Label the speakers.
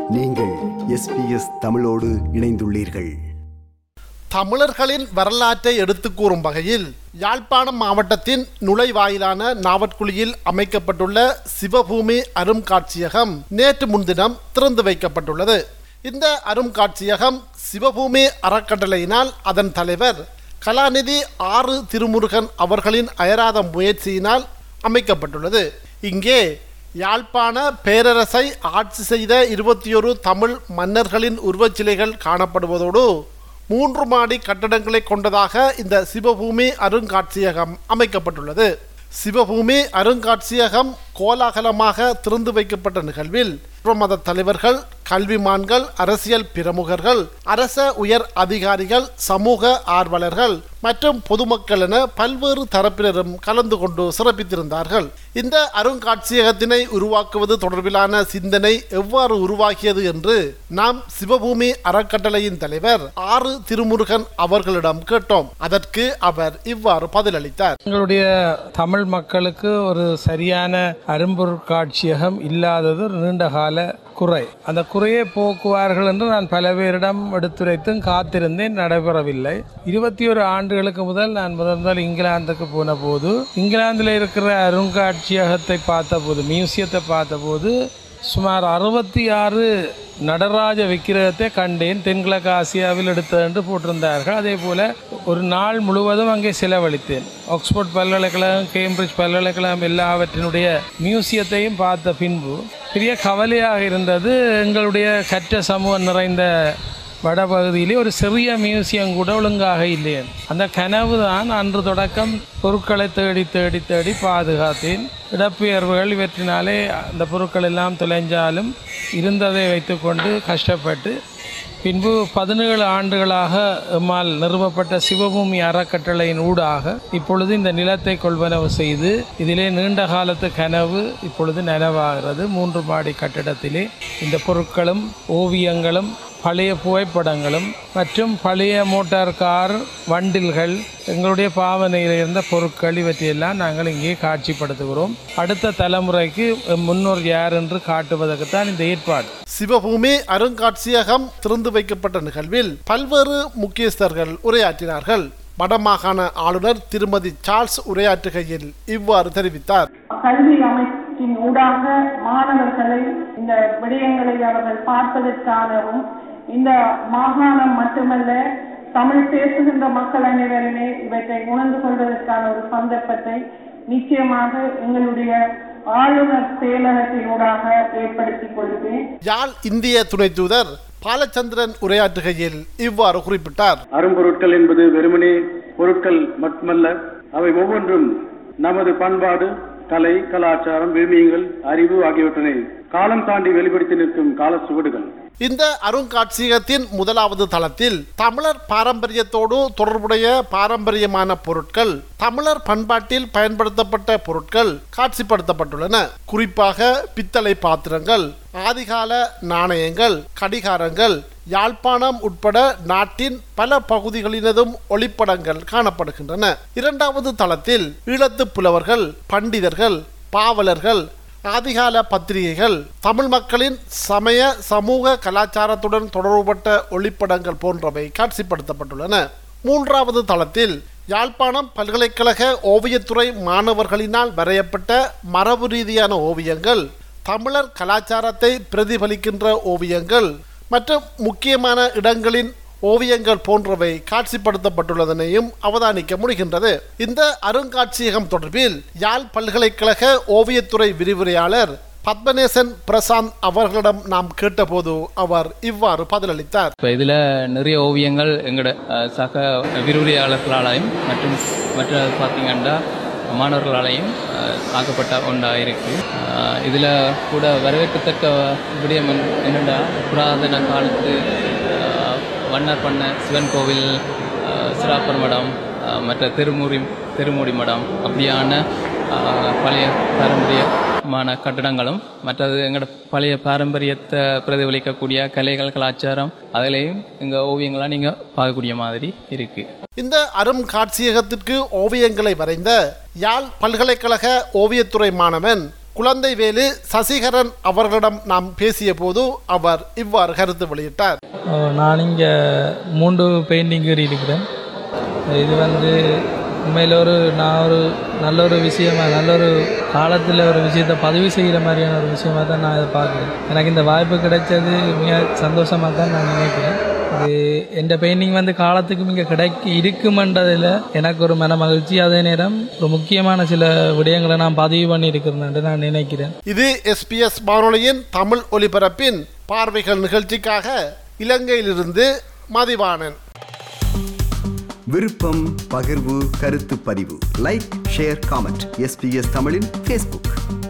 Speaker 1: நீங்கள் எஸ்பிஎஸ் தமிழோடு இணைந்துள்ளீர்கள்
Speaker 2: தமிழர்களின் வரலாற்றை எடுத்துக் கூறும் வகையில் யாழ்ப்பாணம் மாவட்டத்தின் நுழைவாயிலான நாவற்குழியில் அமைக்கப்பட்டுள்ள சிவபூமி அருங்காட்சியகம் நேற்று முன்தினம் திறந்து வைக்கப்பட்டுள்ளது இந்த அருங்காட்சியகம் சிவபூமி அறக்கட்டளையினால் அதன் தலைவர் கலாநிதி ஆறு திருமுருகன் அவர்களின் அயராத முயற்சியினால் அமைக்கப்பட்டுள்ளது இங்கே யாழ்ப்பாண பேரரசை ஆட்சி செய்த இருபத்தி ஒரு தமிழ் மன்னர்களின் உருவச்சிலைகள் காணப்படுவதோடு மூன்று மாடி கட்டடங்களை கொண்டதாக இந்த சிவபூமி அருங்காட்சியகம் அமைக்கப்பட்டுள்ளது சிவபூமி அருங்காட்சியகம் கோலாகலமாக திறந்து வைக்கப்பட்ட நிகழ்வில் மத தலைவர்கள் கல்விமான்கள் அரசியல் பிரமுகர்கள் அரச உயர் அதிகாரிகள் சமூக ஆர்வலர்கள் மற்றும் பொதுமக்கள் என பல்வேறு தரப்பினரும் கலந்து கொண்டு சிறப்பித்திருந்தார்கள் இந்த அருங்காட்சியகத்தினை உருவாக்குவது தொடர்பிலான சிந்தனை எவ்வாறு உருவாகியது என்று நாம் சிவபூமி அறக்கட்டளையின் தலைவர் ஆறு திருமுருகன் அவர்களிடம் கேட்டோம் அதற்கு அவர் இவ்வாறு பதிலளித்தார்
Speaker 3: எங்களுடைய தமிழ் மக்களுக்கு ஒரு சரியான அரும்பொருட்காட்சியகம் இல்லாதது ஒரு நீண்டகால குறை அந்த குறையை போக்குவார்கள் என்று நான் பல பேரிடம் எடுத்துரைத்தும் காத்திருந்தேன் நடைபெறவில்லை இருபத்தி ஒரு ஆண்டுகளுக்கு முதல் நான் முதல் முதல் இங்கிலாந்துக்கு போன போது இங்கிலாந்தில் இருக்கிற அருங்காட்சியகத்தை பார்த்தபோது மியூசியத்தை பார்த்தபோது சுமார் அறுபத்தி ஆறு நடராஜ விக்கிரகத்தை கண்டேன் தென்கிழக்கு ஆசியாவில் எடுத்தது என்று போட்டிருந்தார்கள் அதே போல் ஒரு நாள் முழுவதும் அங்கே செலவழித்தேன் ஆக்ஸ்போர்ட் பல்கலைக்கழகம் கேம்பிரிட்ஜ் பல்கலைக்கழகம் எல்லாவற்றினுடைய மியூசியத்தையும் பார்த்த பின்பு பெரிய கவலையாக இருந்தது எங்களுடைய கற்ற சமூகம் நிறைந்த வடபகுதியிலே ஒரு சிறிய மியூசியம் கூட ஒழுங்காக இல்லை அந்த கனவு தான் அன்று தொடக்கம் பொருட்களை தேடி தேடி தேடி பாதுகாத்தேன் இடப்பெயர்வுகள் இவற்றினாலே அந்த பொருட்கள் எல்லாம் தொலைஞ்சாலும் இருந்ததை வைத்துக்கொண்டு கஷ்டப்பட்டு பின்பு பதினேழு ஆண்டுகளாக எம்மால் நிறுவப்பட்ட சிவபூமி அறக்கட்டளையின் ஊடாக இப்பொழுது இந்த நிலத்தை கொள்வனவு செய்து இதிலே நீண்ட காலத்து கனவு இப்பொழுது நனவாகிறது மூன்று மாடி கட்டிடத்திலே இந்த பொருட்களும் ஓவியங்களும் பழைய புகைப்படங்களும் மற்றும் பழைய மோட்டார் கார் வண்டில்கள் எங்களுடைய பாவனையில் இருந்த பொருட்கள் இவற்றையெல்லாம் நாங்கள் இங்கே காட்சிப்படுத்துகிறோம் அடுத்த தலைமுறைக்கு முன்னோர் யார் என்று காட்டுவதற்குத்தான் இந்த ஏற்பாடு
Speaker 2: சிவபூமி அருங்காட்சியகம் திறந்து வைக்கப்பட்ட நிகழ்வில் பல்வேறு முக்கியஸ்தர்கள் உரையாற்றினார்கள் வடமாகாண ஆளுநர் திருமதி சார்ல்ஸ் உரையாற்றுகையில் இவ்வாறு தெரிவித்தார்
Speaker 4: கல்வி அமைச்சின் ஊடாக மாணவர்களை இந்த விடயங்களை அவர்கள் பார்ப்பதற்காகவும் இந்த மாகாணம் மட்டுமல்ல தமிழ் பேசுகின்ற மக்கள் அனைவருமே இவற்றை உணர்ந்து கொள்வதற்கான ஒரு சந்தர்ப்பத்தை நிச்சயமாக எங்களுடைய ஆளுநர் செயலகத்தினூடாக ஏற்படுத்திக் கொள்கிறேன்
Speaker 2: யாழ் இந்திய துணை தூதர் பாலச்சந்திரன் உரையாற்றுகையில் இவ்வாறு குறிப்பிட்டார்
Speaker 5: அரும்பொருட்கள் என்பது வெறுமனே பொருட்கள் மட்டுமல்ல அவை ஒவ்வொன்றும் நமது பண்பாடு கலை கலாச்சாரம் விழுமியங்கள் அறிவு ஆகியவற்றினை காலம் தாண்டி வெளிப்படுத்தி நிற்கும் கால சுவடுகள்
Speaker 2: இந்த அருங்காட்சியகத்தின் முதலாவது தளத்தில் தமிழர் பாரம்பரியத்தோடு தொடர்புடைய பாரம்பரியமான பொருட்கள் தமிழர் பண்பாட்டில் பயன்படுத்தப்பட்ட பொருட்கள் காட்சிப்படுத்தப்பட்டுள்ளன குறிப்பாக பித்தளை பாத்திரங்கள் ஆதிகால நாணயங்கள் கடிகாரங்கள் யாழ்ப்பாணம் உட்பட நாட்டின் பல பகுதிகளினதும் ஒளிப்படங்கள் காணப்படுகின்றன இரண்டாவது தளத்தில் ஈழத்து புலவர்கள் பண்டிதர்கள் பாவலர்கள் ஆதிகால பத்திரிகைகள் தமிழ் மக்களின் சமய சமூக கலாச்சாரத்துடன் தொடர்புபட்ட ஒளிப்படங்கள் போன்றவை காட்சிப்படுத்தப்பட்டுள்ளன மூன்றாவது தளத்தில் யாழ்ப்பாணம் பல்கலைக்கழக ஓவியத்துறை மாணவர்களினால் வரையப்பட்ட மரபு ரீதியான ஓவியங்கள் தமிழர் கலாச்சாரத்தை பிரதிபலிக்கின்ற ஓவியங்கள் மற்றும் முக்கியமான இடங்களின் ஓவியங்கள் போன்றவை காட்சிப்படுத்தப்பட்டுள்ளதனையும் அவதானிக்க முடிகின்றது இந்த அருங்காட்சியகம் தொடர்பில் யாழ் பல்கலைக்கழக ஓவியத்துறை விரிவுரையாளர் பத்மநேசன் பிரசாந்த் அவர்களிடம் நாம் கேட்டபோது அவர் இவ்வாறு பதிலளித்தார்
Speaker 6: இப்போ இதில் நிறைய ஓவியங்கள் எங்களோட அஹ், சக விரிவுரையாளர்களாலையும் மற்றும் மற்ற பார்த்தீங்கன்னா மாணவர்களாலையும் அஹ், ஆக்கப்பட்ட ஒன்றாக இருக்கு இதில் கூட வரவேற்கத்தக்க விடயம் என்ன- என்னென்னா புராதன காலத்து அஹ், மன்னர் பண்ண சிவன் கோவில் அஹ், சிராப்பர் மடம் அஹ், மற்ற திருமூரி திருமூடி மடம் அப்படியான அஹ், பழைய பாரம்பரியமான கட்டடங்களும் மற்றது எங்களோட பழைய பாரம்பரியத்தை பிரதிபலிக்கக்கூடிய கலைகள் கலாச்சாரம் அதிலையும் எங்கள் ஓவியங்களாக நீங்கள் பார்க்கக்கூடிய மாதிரி இருக்குது
Speaker 2: இந்த அருங்காட்சியகத்திற்கு ஓவியங்களை வரைந்த யாழ் பல்கலைக்கழக ஓவியத்துறை மாணவன் குழந்தைவேலு சசிகரன் அவர்களிடம் நாம் பேசிய போது அவர் இவ்வாறு கருத்து வெளியிட்டார்
Speaker 7: நான் இங்கே மூன்று பெயிண்டிங் இருக்கிறேன் இது வந்து உண்மையில் ஒரு நான் ஒரு நல்ல ஒரு விஷயமா நல்ல ஒரு காலத்தில் ஒரு விஷயத்தை பதிவு செய்கிற மாதிரியான ஒரு விஷயமா தான் நான் இதை பார்க்குறேன் எனக்கு இந்த வாய்ப்பு கிடைச்சது மிக சந்தோஷமாக தான் நான் நினைக்கிறேன் இது எந்த பெயிண்டிங் வந்து காலத்துக்கு மிக கிடைக்க இருக்குமென்றதில் எனக்கு ஒரு மன மகிழ்ச்சி அதே நேரம் ஒரு முக்கியமான சில விடயங்களை நான் பதிவு பண்ணியிருக்கிறேன் நான் நினைக்கிறேன்
Speaker 2: இது எஸ்பிஎஸ் வானொலியின் தமிழ் ஒலிபரப்பின் பார்வைகள் நிகழ்ச்சிக்காக இலங்கையிலிருந்து மதிவாணன்
Speaker 1: விருப்பம் பகிர்வு கருத்து பதிவு லைக் ஷேர் காமெண்ட் எஸ்பிஎஸ் தமிழின் ஃபேஸ்புக்